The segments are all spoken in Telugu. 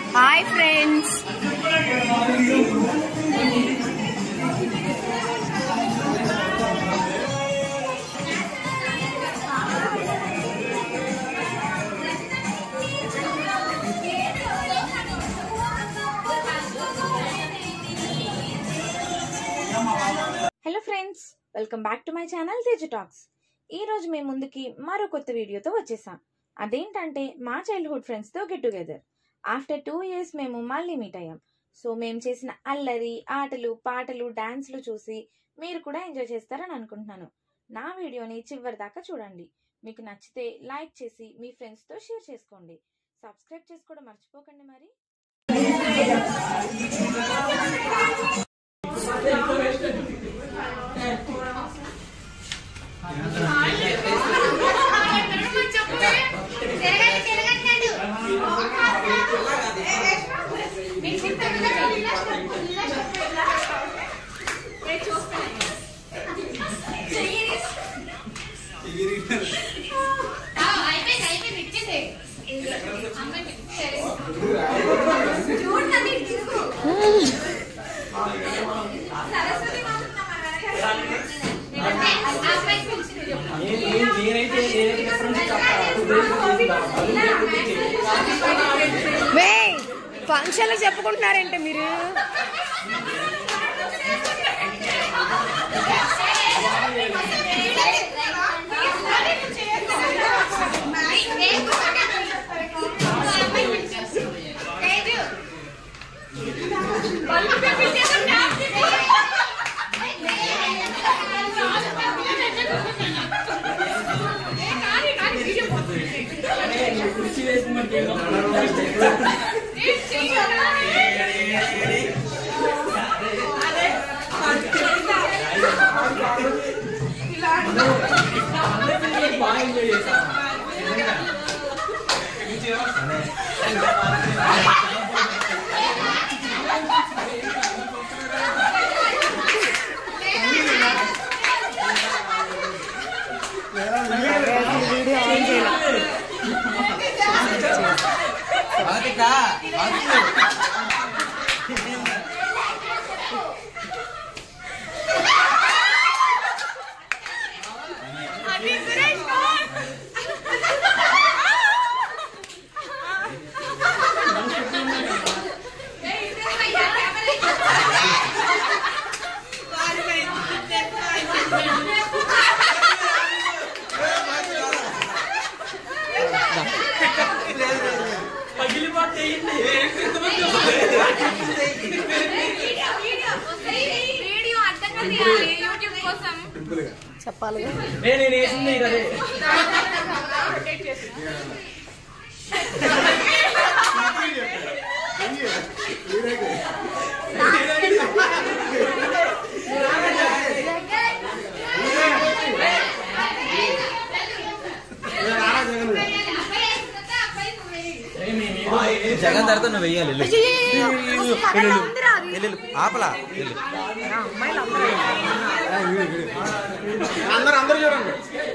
Hi friends hello friends welcome back to my channel Teja talks ఈ రోజు మేము ముందుకి మరో కొత్త వీడియోతో వచ్చేసాం అదేంటంటే మా చైల్డ్హుడ్ ఫ్రెండ్స్తో get together after two years మేము మళ్ళీ మీట్ అయ్యాం సో మేము చేసిన అల్లరి ఆటలు పాటలు డాన్స్లు చూసి మీరు కూడా ఎంజాయ్ చేస్తారని అనుకుంటున్నాను నా వీడియోని చివరి దాకా చూడండి మీకు నచ్చితే లైక్ చేసి మీ ఫ్రెండ్స్తో షేర్ చేసుకోండి సబ్స్క్రైబ్ చేసుకోవడం మర్చిపోకండి మరి వే ఫంక్షన్లు చెప్పుకుంటున్నారంటే మీరు చెప్పాలి నేను వేసింది అదే జగన్ తర్వాత నువ్వు వెయ్యాలి వెళ్ళు. వెళ్ళు, వెళ్ళు. వెళ్ళు, వెళ్ళు. ఆపలా వెళ్ళు. అందరూ అందరూ చూడండి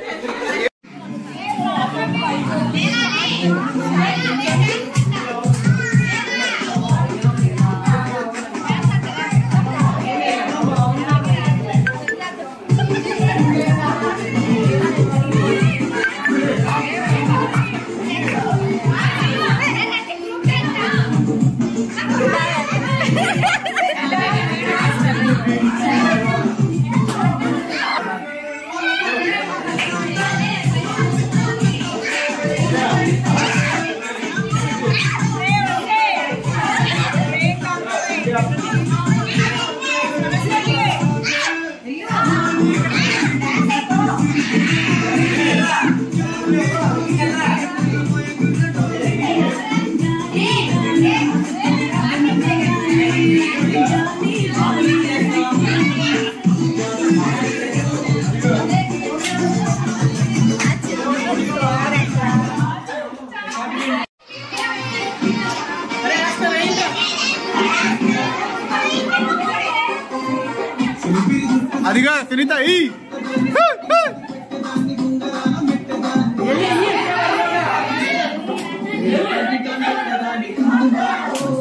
అదిగా సునీత ఈ ఏ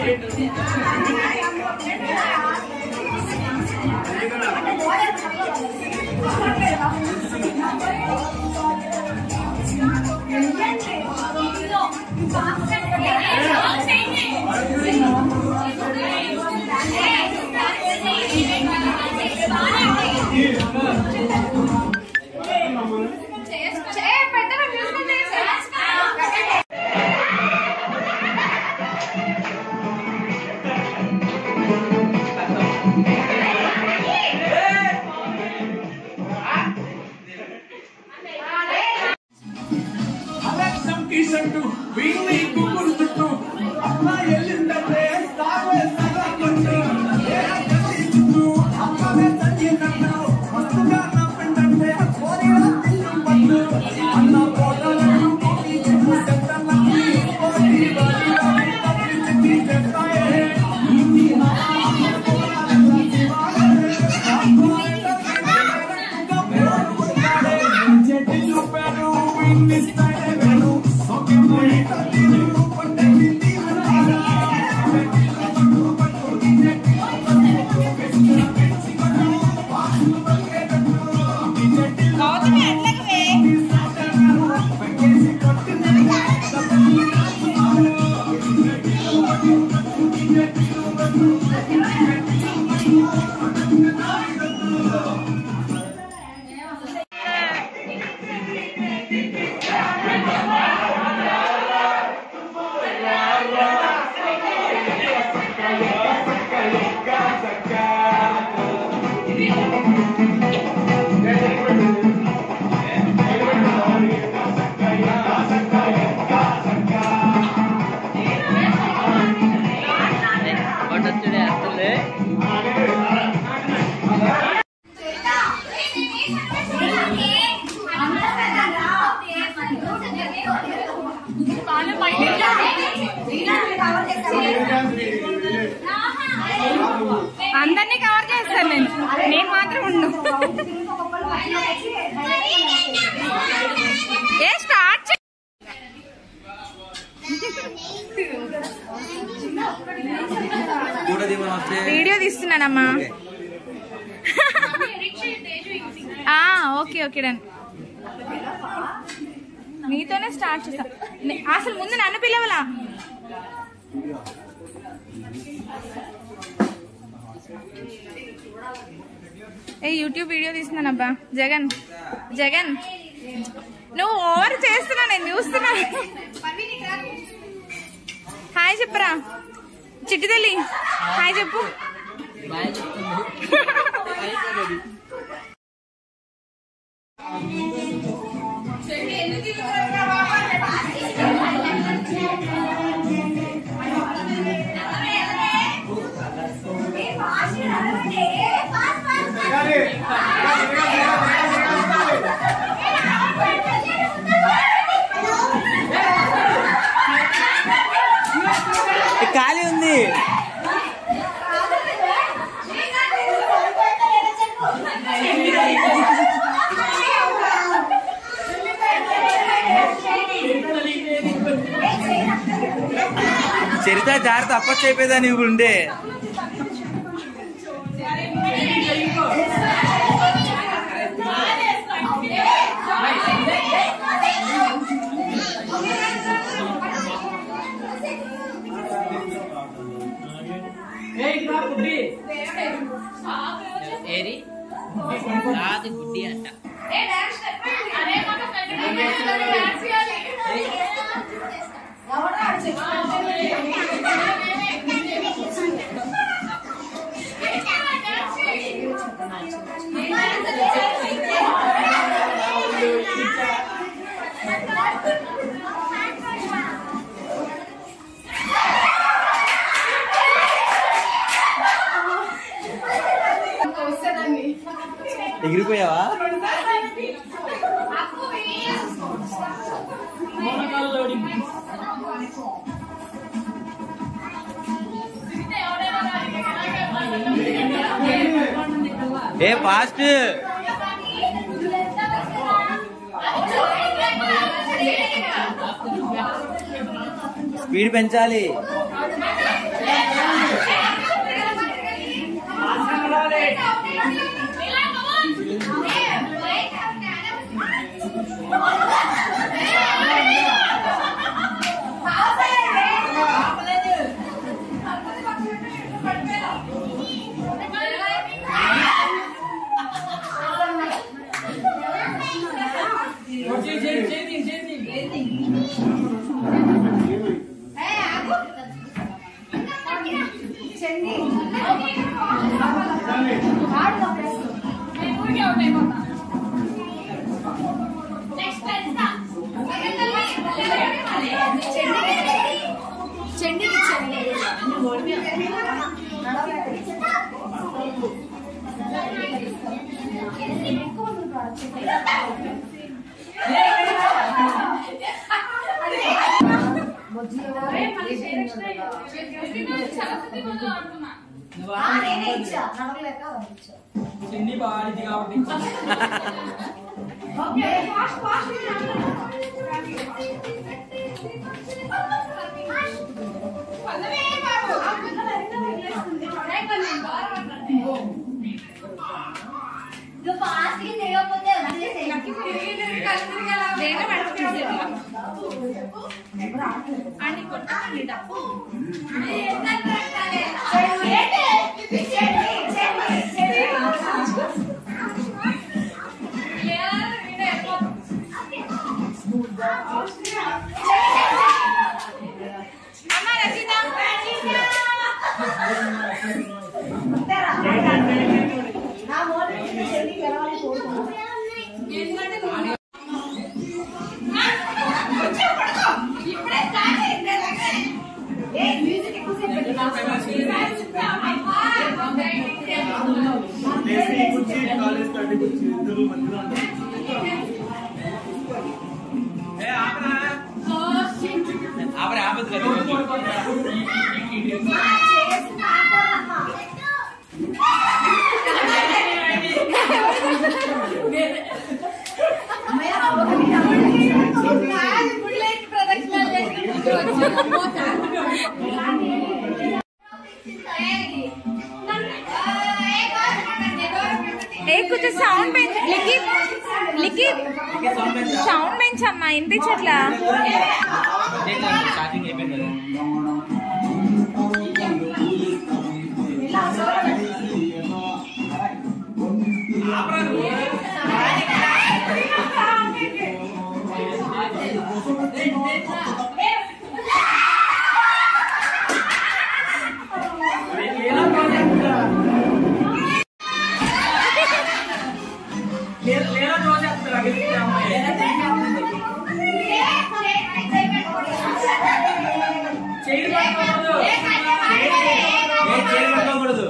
అందరినీ కవర్ చేస్తాను నేను నేను మాత్రం ఉండు ఏ స్టార్ట్ చే- కూడా దిగులు వస్తే వీడియో తీస్తున్నానమ్మా ఓకే. ఆ, ఓకే ఓకే డన్ నీతోనే స్టార్ట్ చేసా నే- అసలు ముందు నన్ను పిలవలా ఏ యూట్యూబ్ వీడియో తీస్తున్నానబ్బా జగన్ జగన్ నువ్వు ఓవర్ చేస్తున్నా నేను చూస్తున్నా హాయ్ చెప్పరా చిట్టి తల్లి హాయ్ చెప్పు ఖాళీ ఉంది చరిత జాగ్రత్త అప్పచ్చు అయిపోయేదాన్ని ఇప్పుడు ఉండే ఏరి రాదు గుడ్డి అంట ఎగిరిపోయావా ఏ ఫాస్ట్ స్పీడ్ పెంచాలి చిన్ని బాడిది కాబట్టి కాలేజ్ థర్టీ కూర్చి ఇద్దరు మధ్యలో ఉంటారు. ఆపరే ఆపదు కదా ఏ కొంచెం సౌండ్ పెంచ్ లికి లికి సౌండ్ పెంచమ్మా వినిపించట్లా స్టార్టింగ్ అయిపోయింది కదా ఏం చేయకూడదు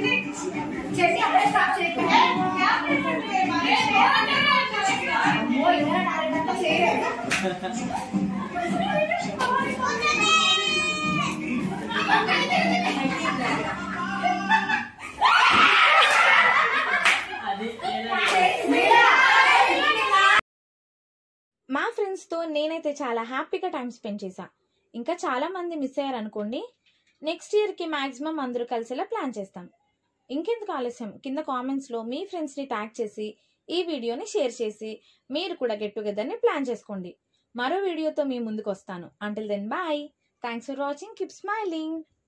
మా ఫ్రెండ్స్తో నేనైతే చాలా హ్యాపీగా టైం స్పెండ్ చేశా ఇంకా చాలా మంది మిస్ అయ్యారనుకోండి నెక్స్ట్ ఇయర్కి మ్యాక్సిమం అందరూ కలిసేలా ప్లాన్ చేస్తాం ఇంకెందుకు ఆలస్యం కింద కామెంట్స్లో మీ ఫ్రెండ్స్ని ట్యాగ్ చేసి ఈ వీడియోని షేర్ చేసి మీరు కూడా గెట్ టుగెదర్ని ప్లాన్ చేసుకోండి మరో వీడియోతో మీ ముందుకు వస్తాను until then bye thanks for watching keep smiling